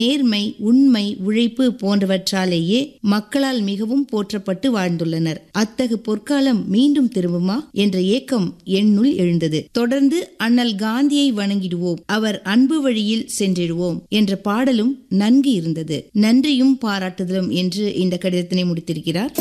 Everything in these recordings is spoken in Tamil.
நேர்மை உண்மை உழைப்பு போன்றவற்றாலேயே மக்களால் மிகவும் போற்றப்பட்டு வாழ்ந்துள்ளனர் அத்தகு பொற்காலம் மீண்டும் திரும்புமா என்ற ஏக்கம் எண்ணுள் எழுந்தது தொடர்ந்து அண்ணல் காந்தியை வணங்கிடுவோம் அவர் அன்பு வழியில் சென்றிடுவோம் என்ற பாடலும் நன்கு இருந்தது நன்றியும் பாராட்டுதலும் என்று இந்த கடிதத்தினை முடித்திருக்கிறார்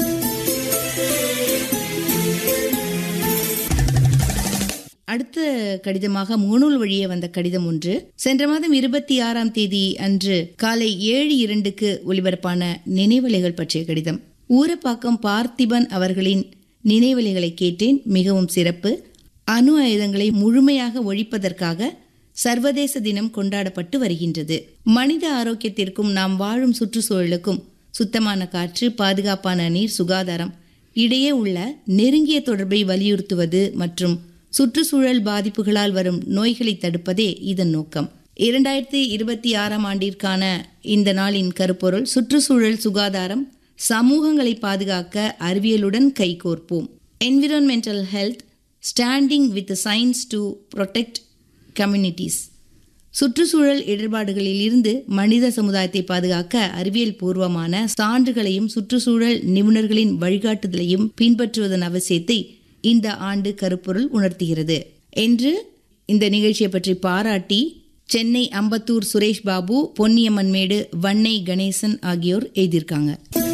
அடுத்த கடிதமாக முகநூல் வழியே வந்த கடிதம் ஒன்று சென்ற மாதம் இருபத்தி ஆறாம் தேதி அன்று காலை ஏழு இரண்டுக்கு ஒலிபரப்பான நினைவலைகள் பற்றிய கடிதம் ஊரப்பாக்கம் பார்த்திபன் அவர்களின் நினைவலைகளை கேட்டேன் மிகவும் சிறப்பு அணு ஆயுதங்களை முழுமையாக ஒழிப்பதற்காக சர்வதேச தினம் கொண்டாடப்பட்டு வருகின்றது மனித ஆரோக்கியத்திற்கும் நாம் வாழும் சுற்றுச்சூழலுக்கும் சுத்தமான காற்று பாதுகாப்பான நீர் சுகாதாரம் இடையே உள்ள நெருங்கிய தொடர்பை வலியுறுத்துவது மற்றும் சுற்றுச்சூழல் பாதிப்புகளால் வரும் நோய்களை தடுப்பதே இதன் நோக்கம் இரண்டாயிரத்தி இருபத்தி ஆறாம் ஆண்டிற்கான இந்த நாளின் கருப்பொருள் சுற்றுச்சூழல் சுகாதாரம் சமூகங்களை பாதுகாக்க அறிவியலுடன் கைகோர்ப்போம் environmental health standing with science to protect communities சுற்றுச்சூழல் இடர்பாடுகளில் இருந்து மனித சமுதாயத்தை பாதுகாக்க அறிவியல் பூர்வமான சான்றுகளையும் சுற்றுச்சூழல் நிபுணர்களின் வழிகாட்டுதலையும் பின்பற்றுவதன் அவசியத்தை இந்த ஆண்டு கருப்பொருள் உணர்த்துகிறது என்று இந்த நிகழ்ச்சியை பற்றி பாராட்டி சென்னை அம்பத்தூர் சுரேஷ் பாபு பொன்னியம்மன்மேடு வன்னை கணேசன் ஆகியோர் எழுதியிருக்காங்க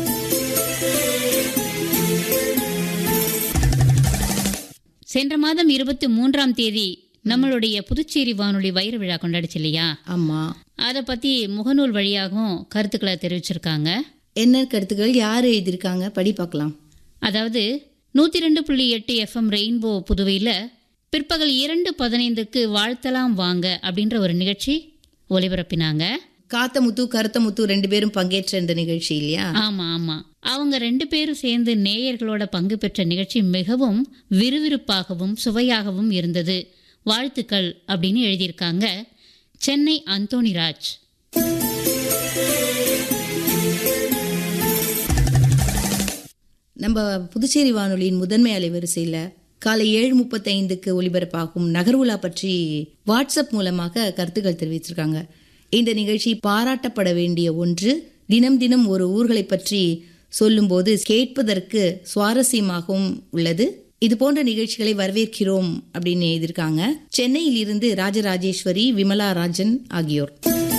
சென்ற மாதம் இருபத்தி மூன்றாம் தேதி நம்மளுடைய புதுச்சேரி வானொலி வைர விழா கொண்டாடுச்சு இல்லையா ஆமா அதை பத்தி முகநூல் வழியாகவும் கருத்துக்களை தெரிவிச்சிருக்காங்க என்ன கருத்துக்கள் யார் எழுதியிருக்காங்க படி பார்க்கலாம் அதாவது நூற்றி ரெண்டு புள்ளி எட்டு எஃப்எம் ரெயின்போ புதுவையில் பிற்பகல் இரண்டு பதினைந்துக்கு வாழ்த்தலாம் வாங்க அப்படின்ற ஒரு நிகழ்ச்சி ஒலிபரப்பினாங்க காத்த முத்து கருத்த முத்து ரெண்டு பேரும் பங்கேற்ற இந்த நிகழ்ச்சி இல்லையா ஆமா ஆமா அவங்க ரெண்டு பேரும் சேர்ந்து நேயர்களோட பங்கு பெற்ற நிகழ்ச்சி மிகவும் விறுவிறுப்பாகவும் சுவையாகவும் இருந்தது வாழ்த்துக்கள் அப்படின்னு எழுதியிருக்காங்க சென்னை அந்தோணிராஜ் நம்ம புதுச்சேரி வானொலியின் முதன்மை அலைவரிசையில் காலை ஏழு முப்பத்தைந்துக்கு ஒலிபரப்பாகும் நகர்வுலா பற்றி வாட்ஸ்அப் மூலமாக கருத்துக்கள் தெரிவிச்சிருக்காங்க இந்த நிகழ்ச்சி பாராட்டப்பட வேண்டிய ஒன்று தினம் தினம் ஒரு ஊர்களை பற்றி சொல்லும்போது கேட்பதற்கு சுவாரஸ்யமாகவும் உள்ளது இது போன்ற நிகழ்ச்சிகளை வரவேற்கிறோம் அப்படின்னு எழுதியிருக்காங்க சென்னையில் இருந்து ராஜராஜேஸ்வரி விமலா ராஜன் ஆகியோர்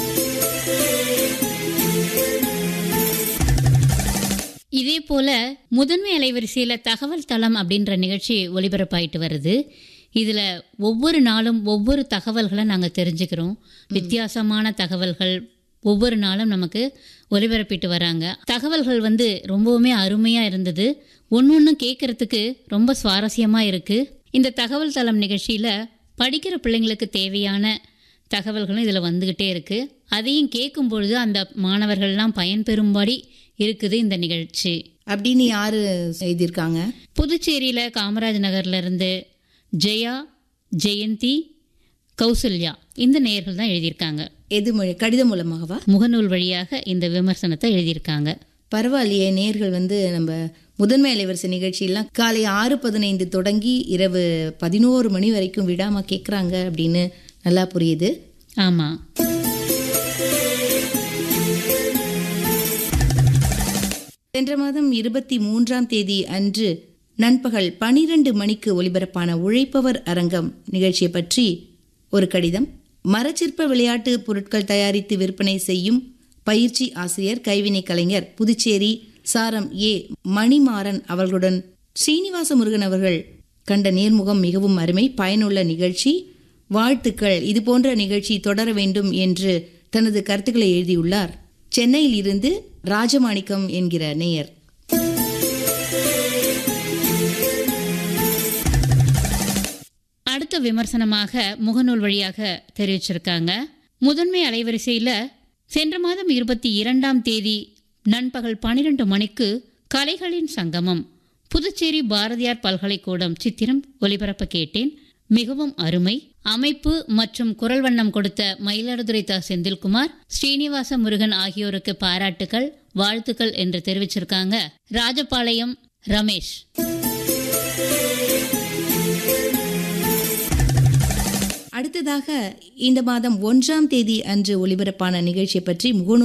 இதே போல முதன்மை அலைவரிசையில தகவல் தளம் அப்படின்ற நிகழ்ச்சி ஒலிபரப்பாயிட்டு வருது இதுல ஒவ்வொரு நாளும் ஒவ்வொரு தகவல்களை நாங்க தெரிஞ்சுக்கிறோம் வித்தியாசமான தகவல்கள் ஒவ்வொரு நாளும் நமக்கு ஒலிபரப்பிட்டு வராங்க தகவல்கள் வந்து ரொம்பவுமே அருமையா இருந்தது ஒன்று ஒன்று கேட்கறதுக்கு ரொம்ப சுவாரஸ்யமா இருக்கு இந்த தகவல் தளம் நிகழ்ச்சியில படிக்கிற பிள்ளைங்களுக்கு தேவையான தகவல்களும் இதில் வந்துக்கிட்டே இருக்கு அதையும் கேட்கும் பொழுது அந்த மாணவர்கள்லாம் பயன்பெறும்படி இருக்குது இந்த நிகழ்ச்சி அப்படின்னு யாரு எழுதியிருக்காங்க புதுச்சேரியில் காமராஜ் நகர்ல இருந்து ஜெயா ஜெயந்தி கௌசல்யா இந்த நேயர்கள் தான் எழுதியிருக்காங்க எது மொழி கடிதம் மூலமாகவா முகநூல் வழியாக இந்த விமர்சனத்தை எழுதியிருக்காங்க பரவாயில்லையே நேர்கள் வந்து நம்ம முதன்மை அலைவரிசை நிகழ்ச்சியெல்லாம் காலை ஆறு பதினைந்து தொடங்கி இரவு பதினோரு மணி வரைக்கும் விடாம கேட்குறாங்க அப்படின்னு நல்லா புரியுது ஆமாம் சென்ற மாதம் இருபத்தி மூன்றாம் தேதி அன்று நண்பகல் பனிரெண்டு மணிக்கு ஒலிபரப்பான உழைப்பவர் அரங்கம் நிகழ்ச்சியை பற்றி ஒரு கடிதம் மரச்சிற்ப விளையாட்டு பொருட்கள் தயாரித்து விற்பனை செய்யும் பயிற்சி ஆசிரியர் கைவினை கலைஞர் புதுச்சேரி சாரம் ஏ மணிமாறன் அவர்களுடன் ஸ்ரீனிவாச முருகன் அவர்கள் கண்ட நேர்முகம் மிகவும் அருமை பயனுள்ள நிகழ்ச்சி வாழ்த்துக்கள் இது போன்ற நிகழ்ச்சி தொடர வேண்டும் என்று தனது கருத்துக்களை எழுதியுள்ளார் சென்னையில் இருந்து ராஜமாணிக்கம் என்கிற நேயர் அடுத்த விமர்சனமாக முகநூல் வழியாக தெரிவிச்சிருக்காங்க முதன்மை அலைவரிசையில் சென்ற மாதம் இருபத்தி இரண்டாம் தேதி நண்பகல் பன்னிரண்டு மணிக்கு கலைகளின் சங்கமம் புதுச்சேரி பாரதியார் பல்கலைக்கூடம் சித்திரம் ஒலிபரப்ப கேட்டேன் மிகவும் அருமை அமைப்பு மற்றும் குரல் வண்ணம் கொடுத்த மயிலாடுதுறை தா செந்தில்குமார் ஸ்ரீனிவாச முருகன் ஆகியோருக்கு பாராட்டுகள் வாழ்த்துக்கள் என்று தெரிவிச்சிருக்காங்க ராஜபாளையம் ரமேஷ் அடுத்ததாக இந்த மாதம் ஒன்றாம் தேதி அன்று ஒளிபரப்பான நிகழ்ச்சியை பற்றி முகநூல்